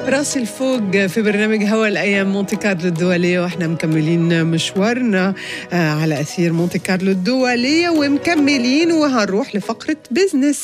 راس الفوق في برنامج هوا الايام مونتي كارلو الدوليه واحنا مكملين مشوارنا على اثير مونتي كارلو الدوليه ومكملين وهنروح لفقره بزنس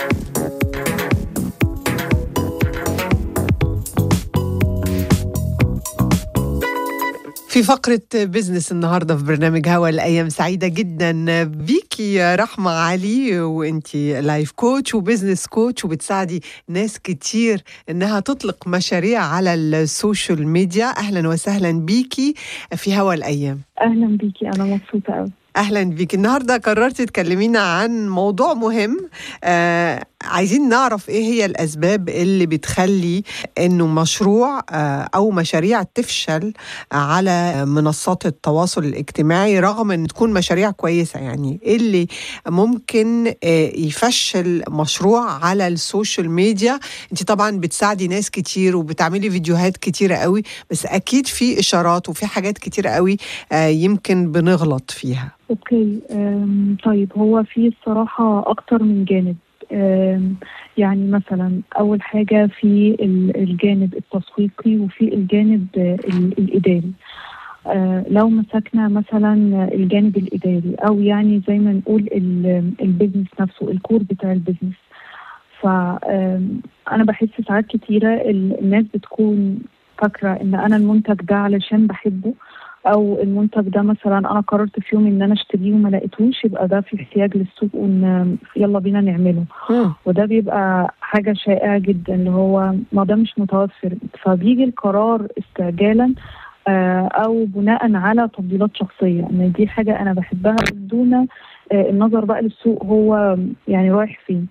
في فقرة بزنس النهاردة في برنامج هوا الأيام سعيدة جدا بيكي رحمة علي وانتي لايف كوتش وبزنس كوتش وبتساعدي ناس كتير انها تطلق مشاريع على السوشيال ميديا أهلا وسهلا بيكي في هوا الأيام أهلا بيكي أنا مبسوطة أوي اهلا بيك النهارده قررتي تكلمينا عن موضوع مهم آه عايزين نعرف ايه هي الاسباب اللي بتخلي انه مشروع آه او مشاريع تفشل على منصات التواصل الاجتماعي رغم ان تكون مشاريع كويسه يعني ايه اللي ممكن آه يفشل مشروع على السوشيال ميديا انت طبعا بتساعدي ناس كتير وبتعملي فيديوهات كتيره قوي بس اكيد في اشارات وفي حاجات كتيره قوي آه يمكن بنغلط فيها اوكي طيب هو في الصراحة أكتر من جانب يعني مثلا أول حاجة في الجانب التسويقي وفي الجانب الإداري لو مسكنا مثلا الجانب الإداري أو يعني زي ما نقول البيزنس نفسه الكور بتاع البيزنس فأنا بحس ساعات كتيرة الناس بتكون فاكرة إن أنا المنتج ده علشان بحبه او المنتج ده مثلا انا قررت في يوم ان انا اشتريه وما لقيتوش يبقى ده في احتياج للسوق وان يلا بينا نعمله م. وده بيبقى حاجه شائعه جدا اللي هو ما ده مش متوفر فبيجي القرار استعجالا او بناء على تفضيلات شخصيه ان دي حاجه انا بحبها دون النظر بقى للسوق هو يعني رايح فين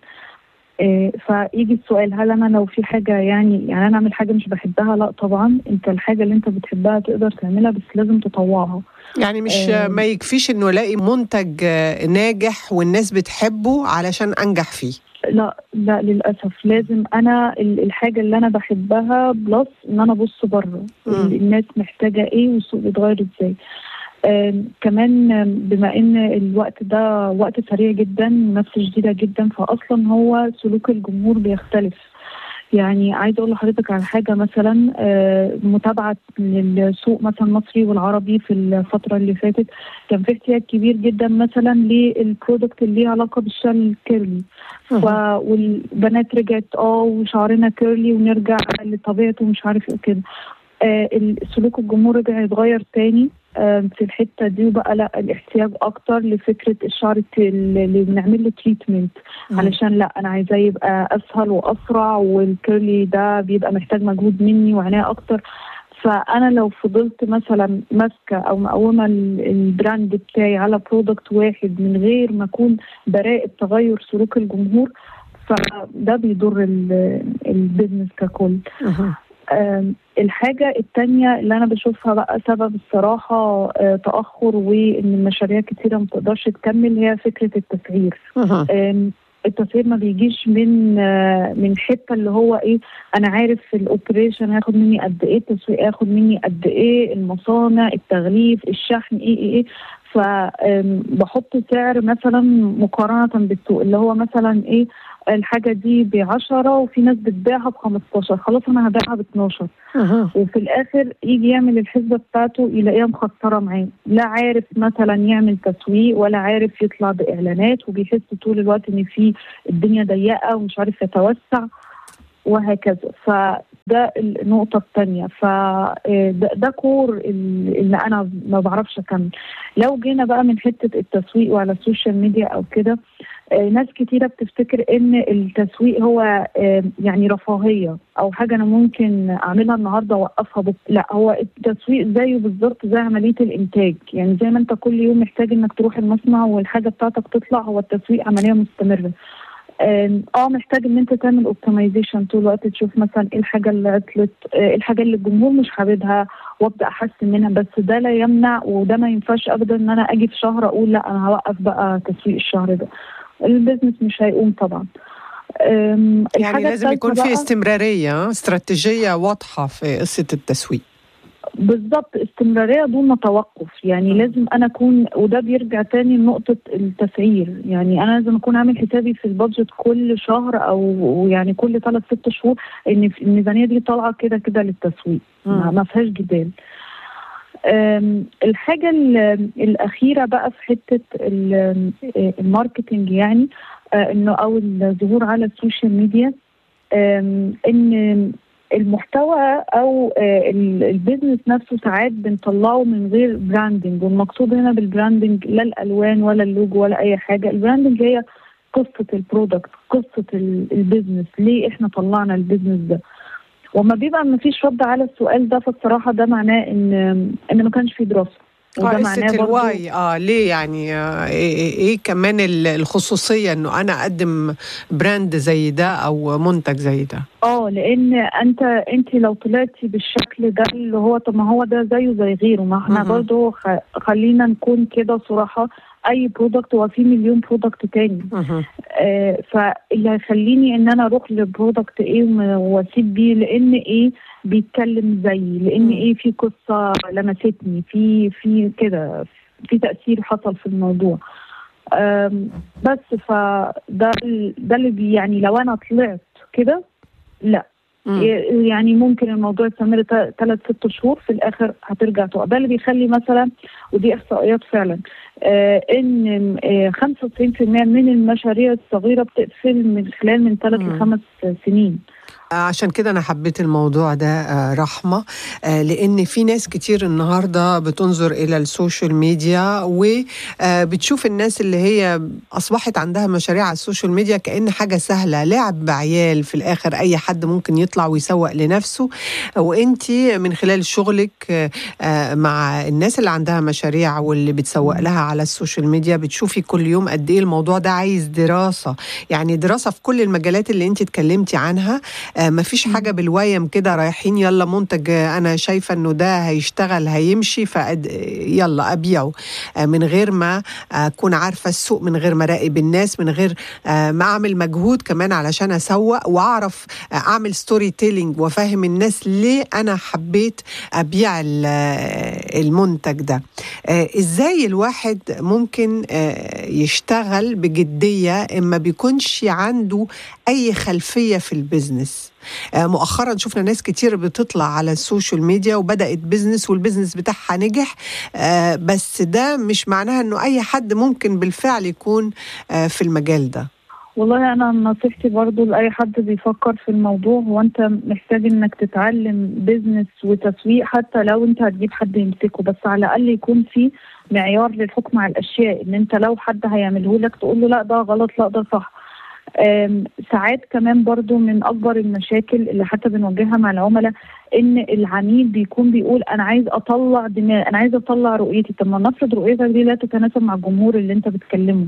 فيجي السؤال هل انا لو في حاجه يعني يعني انا اعمل حاجه مش بحبها لا طبعا انت الحاجه اللي انت بتحبها تقدر تعملها بس لازم تطوعها يعني مش آه ما يكفيش انه الاقي منتج ناجح والناس بتحبه علشان انجح فيه لا لا للاسف لازم انا الحاجه اللي انا بحبها بلس ان انا ابص بره الناس محتاجه ايه والسوق بيتغير ازاي آه كمان بما ان الوقت ده وقت سريع جدا منافسه شديده جدا فاصلا هو سلوك الجمهور بيختلف يعني عايزه اقول لحضرتك على حاجه مثلا آه متابعه للسوق مثلا المصري والعربي في الفتره اللي فاتت كان في احتياج كبير جدا مثلا للبرودكت اللي ليه علاقه بالشعر الكيرلي والبنات رجعت اه وشعرنا كيرلي ونرجع لطبيعته ومش عارف ايه كده آه سلوك الجمهور رجع يتغير تاني في الحته دي وبقى لا الاحتياج اكتر لفكره الشعر اللي بنعمل له تريتمنت علشان لا انا عايزاه يبقى اسهل واسرع والكيرلي ده بيبقى محتاج مجهود مني وعنايه اكتر فانا لو فضلت مثلا ماسكه او مقومه البراند بتاعي على برودكت واحد من غير ما اكون براقب تغير سلوك الجمهور فده بيضر البيزنس ككل الحاجة التانية اللي أنا بشوفها بقى سبب الصراحة تأخر وإن المشاريع كتيرة ما تقدرش تكمل هي فكرة التسعير التسعير ما بيجيش من من حته اللي هو ايه انا عارف الاوبريشن هياخد مني قد ايه التسويق هياخد مني قد ايه المصانع التغليف الشحن ايه ايه ايه فبحط سعر مثلا مقارنه بالسوق اللي هو مثلا ايه الحاجة دي ب 10 وفي ناس بتبيعها ب 15 خلاص أنا هبيعها ب 12 أه. وفي الآخر يجي يعمل الحسبة بتاعته يلاقيها مخسرة معاه لا عارف مثلا يعمل تسويق ولا عارف يطلع بإعلانات وبيحس طول الوقت إن في الدنيا ضيقة ومش عارف يتوسع وهكذا فده النقطة الثانية فده ده كور اللي أنا ما بعرفش أكمل لو جينا بقى من حتة التسويق وعلى السوشيال ميديا أو كده ناس كتيرة بتفتكر ان التسويق هو يعني رفاهية او حاجة انا ممكن اعملها النهاردة واوقفها بس لا هو التسويق زيه بالظبط زي عملية الانتاج يعني زي ما انت كل يوم محتاج انك تروح المصنع والحاجة بتاعتك تطلع هو التسويق عملية مستمرة اه محتاج ان انت تعمل اوبتمايزيشن طول الوقت تشوف مثلا ايه الحاجه اللي عطلت ايه الحاجه اللي الجمهور مش حاببها وابدا احسن منها بس ده لا يمنع وده ما ينفعش ابدا ان انا اجي في شهر اقول لا انا هوقف بقى تسويق الشهر ده البيزنس مش هيقوم طبعا يعني لازم يكون في استمراريه استراتيجيه واضحه في قصه التسويق بالظبط استمراريه دون توقف يعني مم. لازم انا اكون وده بيرجع تاني لنقطه التسعير يعني انا لازم اكون عامل حسابي في البادجت كل شهر او يعني كل ثلاث ست شهور ان في- الميزانيه دي طالعه كده كده للتسويق ما مم. ما فيهاش جدال أم، الحاجة ال- الأخيرة بقى في حتة ال- الماركتينج يعني آه، إنه أو الظهور على السوشيال ميديا أم، إن المحتوى أو آه، ال- البيزنس نفسه ساعات بنطلعه من غير براندنج والمقصود هنا بالبراندنج لا الألوان ولا اللوجو ولا أي حاجة البراندنج هي قصة البرودكت قصة ال- البيزنس ليه إحنا طلعنا البيزنس ده وما بيبقى ما فيش رد على السؤال ده فالصراحه ده معناه ان ان ما كانش في دراسه اه وده قصة معناه برضه الواي اه ليه يعني آه ايه, إيه إيه كمان ال- الخصوصية انه انا اقدم براند زي ده او منتج زي ده اه لان انت انت لو طلعتي بالشكل ده اللي هو طب ما هو ده زيه زي غيره ما احنا مهم. برضه خ- خلينا نكون كده صراحه اي برودكت هو في مليون برودكت تاني مهم. آه فاللي هيخليني ان انا اروح لبرودكت ايه وم- واسيب بيه لان ايه بيتكلم زيي لان مم. ايه في قصه لمستني في في كده في تاثير حصل في الموضوع آم، بس فده ال- ده اللي بي يعني لو انا طلعت كده لا مم. يعني ممكن الموضوع يستمر ثلاث ست شهور في الاخر هترجع تقع ده اللي بيخلي مثلا ودي احصائيات فعلا آه ان آه 95% من المشاريع الصغيره بتقفل من خلال من ثلاث مم. لخمس سنين عشان كده أنا حبيت الموضوع ده آه، رحمة آه، لأن في ناس كتير النهاردة بتنظر إلى السوشيال ميديا وبتشوف الناس اللي هي أصبحت عندها مشاريع على السوشيال ميديا كأن حاجة سهلة لعب بعيال في الآخر أي حد ممكن يطلع ويسوق لنفسه وأنت من خلال شغلك آه، آه، مع الناس اللي عندها مشاريع واللي بتسوق لها على السوشيال ميديا بتشوفي كل يوم قد إيه الموضوع ده عايز دراسة يعني دراسة في كل المجالات اللي أنت اتكلمتي عنها آه، مفيش حاجة بالويم كده رايحين يلا منتج آه، أنا شايفة إنه ده هيشتغل هيمشي فأد... يلا أبيعه آه، من غير ما أكون عارفة السوق من غير ما أراقب الناس من غير آه، ما أعمل مجهود كمان علشان أسوق وأعرف آه، أعمل ستوري تيلينج وأفهم الناس ليه أنا حبيت أبيع ال- آه، المنتج ده آه، إزاي الواحد ممكن آه، يشتغل بجدية إما بيكونش عنده أي خلفية في البيزنس آه، مؤخرا شفنا ناس كتير بتطلع على السوشيال ميديا وبدأت بيزنس والبيزنس بتاعها نجح آه، بس ده مش معناها انه اي حد ممكن بالفعل يكون آه، في المجال ده والله انا نصيحتي برضو لاي حد بيفكر في الموضوع هو انت محتاج انك تتعلم بيزنس وتسويق حتى لو انت هتجيب حد يمسكه بس على الاقل يكون في معيار للحكم على الاشياء ان انت لو حد هيعمله لك تقول له لا ده غلط لا ده صح آم، ساعات كمان برضو من اكبر المشاكل اللي حتى بنواجهها مع العملاء ان العميل بيكون بيقول انا عايز اطلع دماغ انا عايز اطلع رؤيتي طب ما نفرض رؤيتك دي لا تتناسب مع الجمهور اللي انت بتكلمه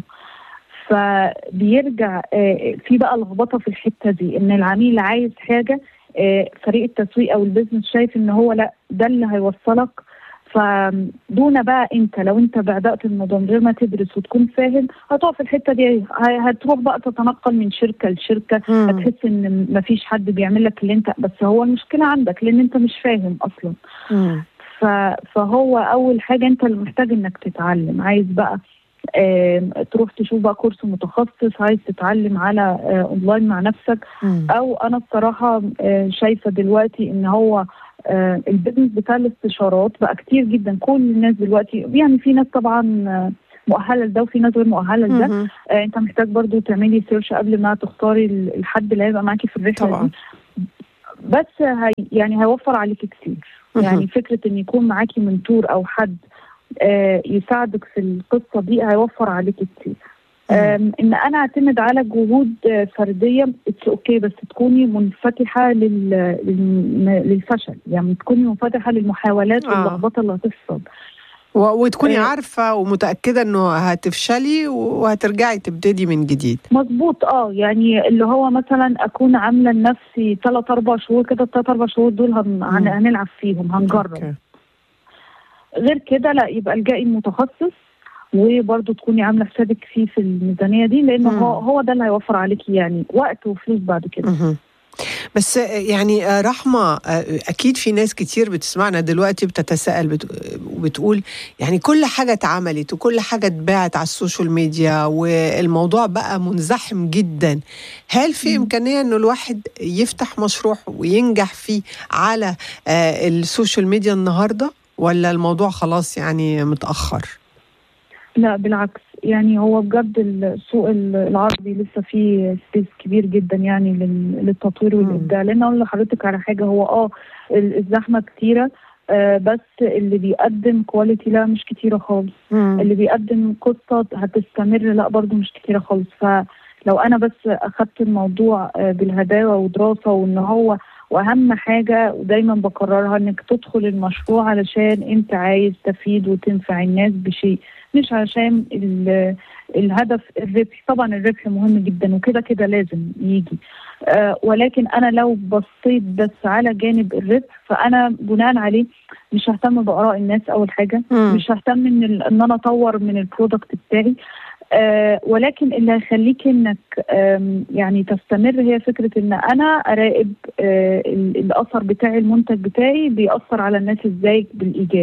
فبيرجع آه، في بقى لخبطه في الحته دي ان العميل عايز حاجه آه، فريق التسويق او البيزنس شايف ان هو لا ده اللي هيوصلك فدون بقى انت لو انت بدات الموضوع من غير ما تدرس وتكون فاهم هتقع في الحته دي ه- هتروح بقى تتنقل من شركه لشركه هتحس ان مفيش حد بيعمل لك اللي انت بس هو المشكله عندك لان انت مش فاهم اصلا مم. ف- فهو اول حاجه انت اللي محتاج انك تتعلم عايز بقى آم، تروح تشوف بقى كورس متخصص عايز تتعلم على آه، اونلاين مع نفسك مم. او انا الصراحه آه، شايفه دلوقتي ان هو آه، البيزنس بتاع الاستشارات بقى كتير جدا كل الناس دلوقتي يعني في ناس طبعا آه، مؤهله لده وفي ناس غير مؤهله لده مم. آه، انت محتاج برضو تعملي سيرش قبل ما تختاري ال- الحد اللي هيبقى معاكي في الرحله طبعا دي بس هي يعني هيوفر عليكي كتير مهم. يعني فكره ان يكون معاكي منتور او حد آه، يساعدك في القصه دي هيوفر عليكي كتير آم، ان انا اعتمد على جهود آه، فرديه اتس اوكي بس تكوني منفتحه لل... لل... للفشل يعني تكوني منفتحه للمحاولات آه. واللخبطه اللي هتحصل و- وتكوني آه. عارفة ومتأكدة انه هتفشلي وهترجعي تبتدي من جديد مظبوط اه يعني اللي هو مثلا اكون عامله لنفسي ثلاث اربع شهور كده الثلاث اربع شهور دول هن... هن... هنلعب فيهم هنجرب أوكي. غير كده لا يبقى الجائي متخصص وبرضه تكوني عامله حسابك فيه في الميزانيه دي لان مم. هو هو ده اللي هيوفر عليكي يعني وقت وفلوس بعد كده مهم. بس يعني رحمة أكيد في ناس كتير بتسمعنا دلوقتي بتتساءل وبتقول يعني كل حاجة اتعملت وكل حاجة اتباعت على السوشيال ميديا والموضوع بقى منزحم جدا هل في إمكانية أنه الواحد يفتح مشروع وينجح فيه على السوشيال ميديا النهاردة ولا الموضوع خلاص يعني متأخر؟ لا بالعكس يعني هو بجد السوق العربي لسه فيه سبيس كبير جدا يعني للتطوير والابداع لان اقول لحضرتك على حاجه هو اه الزحمه كتيره آه بس اللي بيقدم كواليتي لا مش كتيره خالص مم. اللي بيقدم قصه هتستمر لا برضو مش كتيره خالص فلو انا بس اخدت الموضوع آه بالهداوه ودراسه وان هو واهم حاجه ودايما بكررها انك تدخل المشروع علشان انت عايز تفيد وتنفع الناس بشيء مش عشان الهدف الربح طبعا الربح مهم جدا وكده كده لازم يجي آه ولكن انا لو بصيت بس على جانب الربح فانا بناء عليه مش ههتم باراء الناس اول حاجه م. مش ههتم ان ان انا اطور من البرودكت بتاعي آه ولكن اللي هيخليك انك يعني تستمر هي فكره ان انا اراقب آه الاثر بتاعي المنتج بتاعي بيأثر على الناس ازاي بالايجاب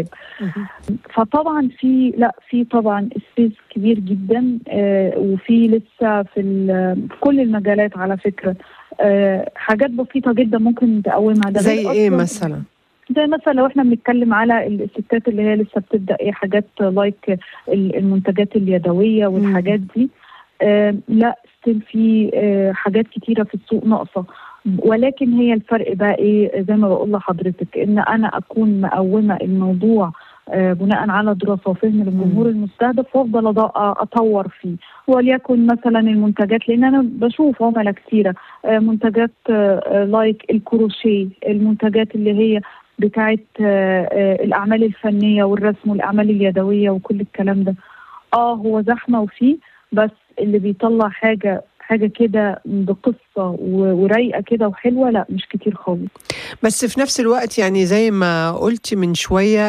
فطبعا في لا في طبعا سبيس كبير جدا آه وفي لسه في, في كل المجالات على فكره حاجات بسيطه جدا ممكن تقومها ده زي ايه مثلا؟ زي مثلا لو احنا بنتكلم على الستات اللي هي لسه بتبدا ايه حاجات لايك المنتجات اليدويه والحاجات دي آه لا ستيل في آه حاجات كتيره في السوق ناقصه ولكن هي الفرق بقى ايه زي ما بقول لحضرتك ان انا اكون مقومه الموضوع آه بناء على دراسه وفهم للجمهور المستهدف وافضل اطور فيه وليكن مثلا المنتجات لان انا بشوف عملاء كثيره آه منتجات آه لايك الكروشيه المنتجات اللي هي بتاعت الاعمال الفنيه والرسم والاعمال اليدويه وكل الكلام ده اه هو زحمه وفيه بس اللي بيطلع حاجه حاجه كده بقصه ورايقه كده وحلوه لا مش كتير خالص بس في نفس الوقت يعني زي ما قلت من شويه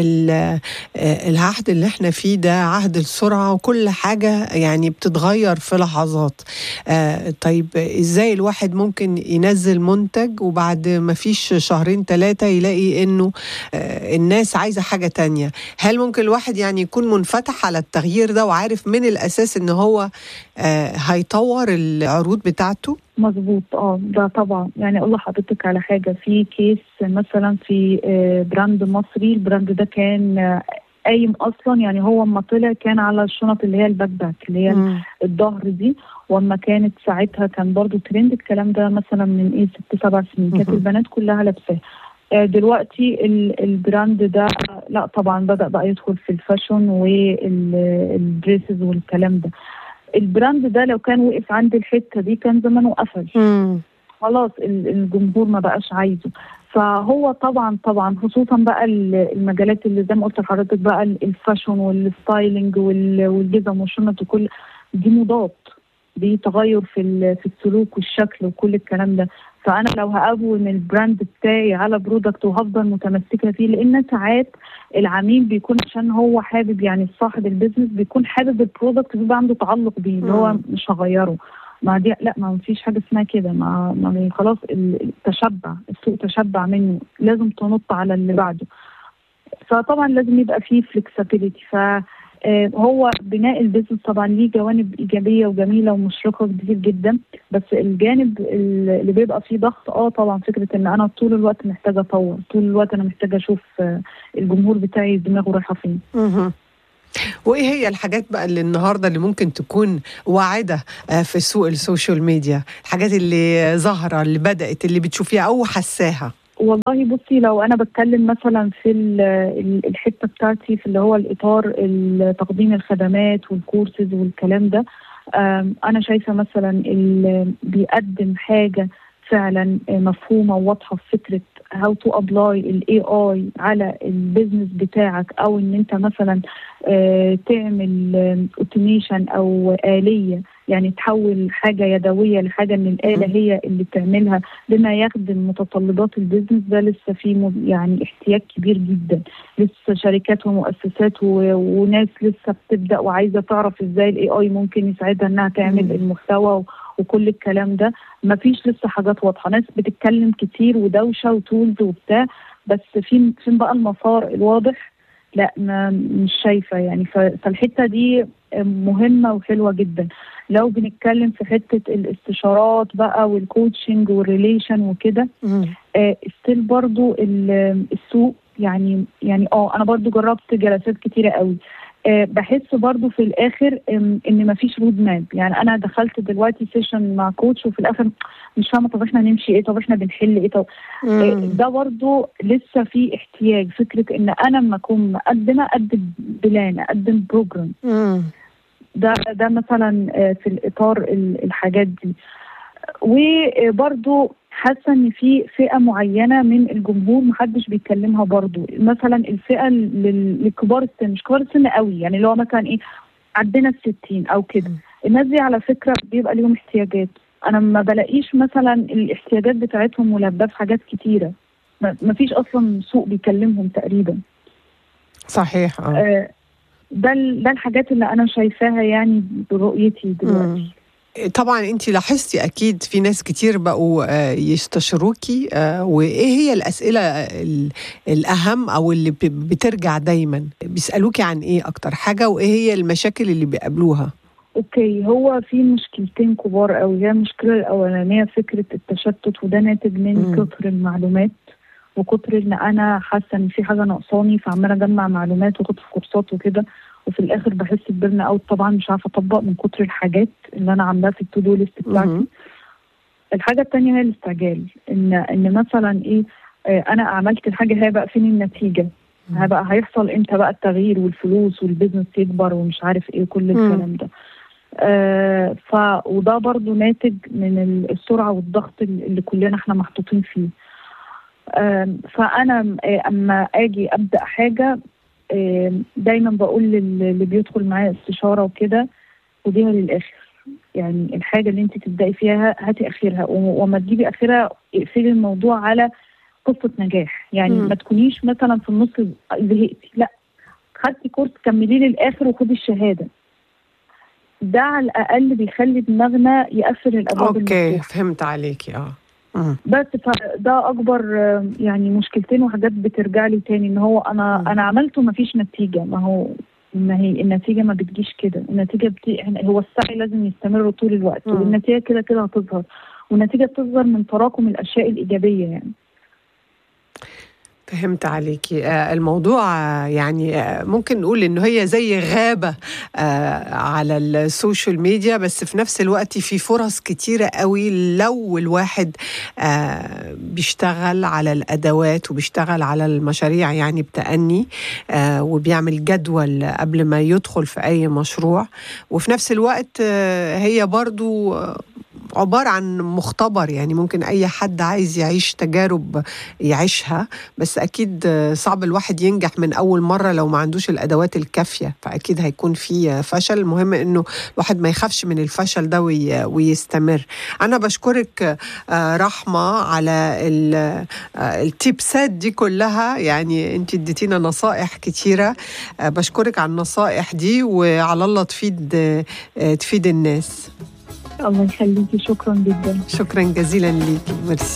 العهد اللي احنا فيه ده عهد السرعه وكل حاجه يعني بتتغير في لحظات طيب ازاي الواحد ممكن ينزل منتج وبعد ما فيش شهرين ثلاثه يلاقي انه الناس عايزه حاجه تانية هل ممكن الواحد يعني يكون منفتح على التغيير ده وعارف من الاساس ان هو هيطور العروض بتاعته مظبوط اه ده طبعا يعني اقول لحضرتك على حاجه في كيس مثلا في براند مصري البراند ده كان قايم اصلا يعني هو اما طلع كان على الشنط اللي هي الباك باك اللي هي م. الظهر دي واما كانت ساعتها كان برضو ترند الكلام ده مثلا من ايه ست سبع سنين كانت البنات كلها لابساه دلوقتي البراند ده لا طبعا بدا بقى يدخل في الفاشون والدريسز والكلام ده البراند ده لو كان وقف عند الحته دي كان زمانه قفل خلاص الجمهور ما بقاش عايزه فهو طبعا طبعا خصوصا بقى المجالات اللي زي ما قلت لحضرتك بقى الفاشون والستايلينج والجزم والشنط وكل دي موضات دي تغير في في السلوك والشكل وكل الكلام ده فانا لو هقوم البراند بتاعي على برودكت وهفضل متمسكه فيه لان ساعات العميل بيكون عشان هو حابب يعني صاحب البيزنس بيكون حابب البرودكت بيبقى عنده تعلق بيه اللي هو مش هغيره ما دي لا ما فيش حاجه اسمها كده ما, ما خلاص التشبع السوق تشبع منه لازم تنط على اللي بعده فطبعا لازم يبقى فيه فلكسبيليتي ف هو بناء البيزنس طبعا ليه جوانب ايجابيه وجميله ومشرقه كتير جدا بس الجانب اللي بيبقى فيه ضغط اه طبعا فكره ان انا طول الوقت محتاجه اطور طول الوقت انا محتاجه اشوف الجمهور بتاعي دماغه رايحه فين وايه هي الحاجات بقى اللي النهارده اللي ممكن تكون واعده في سوق السوشيال ميديا الحاجات اللي ظاهره اللي بدات اللي بتشوفيها او حساها والله بصي لو انا بتكلم مثلا في الحته بتاعتي في اللي هو الاطار تقديم الخدمات والكورسز والكلام ده انا شايفه مثلا اللي بيقدم حاجه فعلا مفهومه وواضحه في فكره هاو تو ابلاي الاي اي على البيزنس بتاعك او ان انت مثلا آه تعمل اوتوميشن او اليه يعني تحول حاجه يدويه لحاجه ان الاله هي اللي بتعملها بما يخدم متطلبات البيزنس ده لسه في يعني احتياج كبير جدا لسه شركات ومؤسسات وناس لسه بتبدا وعايزه تعرف ازاي الاي اي ممكن يساعدها انها تعمل المحتوى وكل الكلام ده مفيش لسه حاجات واضحه ناس بتتكلم كتير ودوشه وتولز وبتاع بس فين فين بقى المسار الواضح لا ما مش شايفه يعني فالحته دي مهمه وحلوه جدا لو بنتكلم في حته الاستشارات بقى والكوتشنج والريليشن وكده آه ستيل برضو السوق يعني يعني اه انا برضو جربت جلسات كتيره قوي أه بحس برضو في الاخر ان مفيش رود ماب يعني انا دخلت دلوقتي سيشن مع كوتش وفي الاخر مش فاهمه طب احنا نمشي ايه طب احنا بنحل ايه طب أه ده برضو لسه في احتياج فكره ان انا لما اكون مقدمه اقدم بلان اقدم بروجرام ده ده مثلا في الاطار الحاجات دي وبرضو حاسه ان في فئه معينه من الجمهور محدش بيتكلمها برضو مثلا الفئه لكبار السن مش كبار السن قوي يعني اللي هو مثلا ايه عدينا الستين او كده الناس دي على فكره بيبقى ليهم احتياجات انا ما بلاقيش مثلا الاحتياجات بتاعتهم ملباه في حاجات كتيره ما فيش اصلا سوق بيكلمهم تقريبا صحيح اه, آه ده ده الحاجات اللي انا شايفاها يعني برؤيتي دلوقتي مم. طبعا انت لاحظتي اكيد في ناس كتير بقوا يستشيروكي وايه هي الاسئله الاهم او اللي بترجع دايما بيسالوكي عن ايه اكتر حاجه وايه هي المشاكل اللي بيقابلوها اوكي هو في مشكلتين كبار قوي هي المشكله الاولانيه فكره التشتت وده ناتج من مم. كثر المعلومات وكتر ان انا حاسه ان في حاجه ناقصاني فعماله اجمع معلومات واخد في كورسات وكده وفي الاخر بحس ببرن اوت طبعا مش عارفه اطبق من كتر الحاجات اللي انا عاملاها في التو دو ليست بتاعتي مهم. الحاجه الثانيه هي الاستعجال ان ان مثلا ايه آه، انا عملت الحاجه هي بقى فين النتيجه هيبقى هيحصل امتى بقى التغيير والفلوس والبيزنس يكبر ومش عارف ايه كل مم. الكلام ده آه ف وده برضو ناتج من ال- السرعه والضغط اللي كلنا احنا محطوطين فيه آم، فانا آه، اما اجي ابدا حاجه آم، دايما بقول لل- اللي بيدخل معايا استشاره وكده خديها للاخر يعني الحاجه اللي انت تبداي فيها هاتي اخرها و- وما تجيبي اخرها اقفلي الموضوع على قصه نجاح يعني مم. ما تكونيش مثلا في النص زهقتي لا خدتي كورس كمليه للاخر وخدي الشهاده ده على الاقل بيخلي دماغنا يقفل الابواب اوكي المفتوحه فهمت عليكي اه مم. بس فده اكبر آه، يعني مشكلتين وحاجات بترجع لي تاني ان هو انا مم. انا عملته ما فيش نتيجه ما هو ما هي النتيجه ما بتجيش كده النتيجه بتي... إحنا- هو السعي لازم يستمر طول الوقت مم. والنتيجه كده كده هتظهر والنتيجه بتظهر من تراكم الاشياء الايجابيه يعني فهمت عليكي آه، الموضوع آه، يعني آه، ممكن نقول انه هي زي غابة آه، على السوشيال ميديا بس في نفس الوقت في فرص كتيرة قوي لو الواحد آه، بيشتغل على الأدوات وبيشتغل على المشاريع يعني بتأني آه، وبيعمل جدول قبل ما يدخل في أي مشروع وفي نفس الوقت آه، هي برضو آه، عبارة عن مختبر يعني ممكن أي حد عايز يعيش تجارب يعيشها بس أكيد صعب الواحد ينجح من أول مرة لو ما عندوش الأدوات الكافية فأكيد هيكون في فشل المهم إنه الواحد ما يخافش من الفشل ده وي- ويستمر أنا بشكرك آه، رحمة على ال- آه، التيبسات دي كلها يعني أنت اديتينا نصائح كتيرة آه، بشكرك على النصائح دي وعلى الله تفيد آه، تفيد الناس الله يخليكي شكرا جدا شكرا جزيلا ليكي ميرسي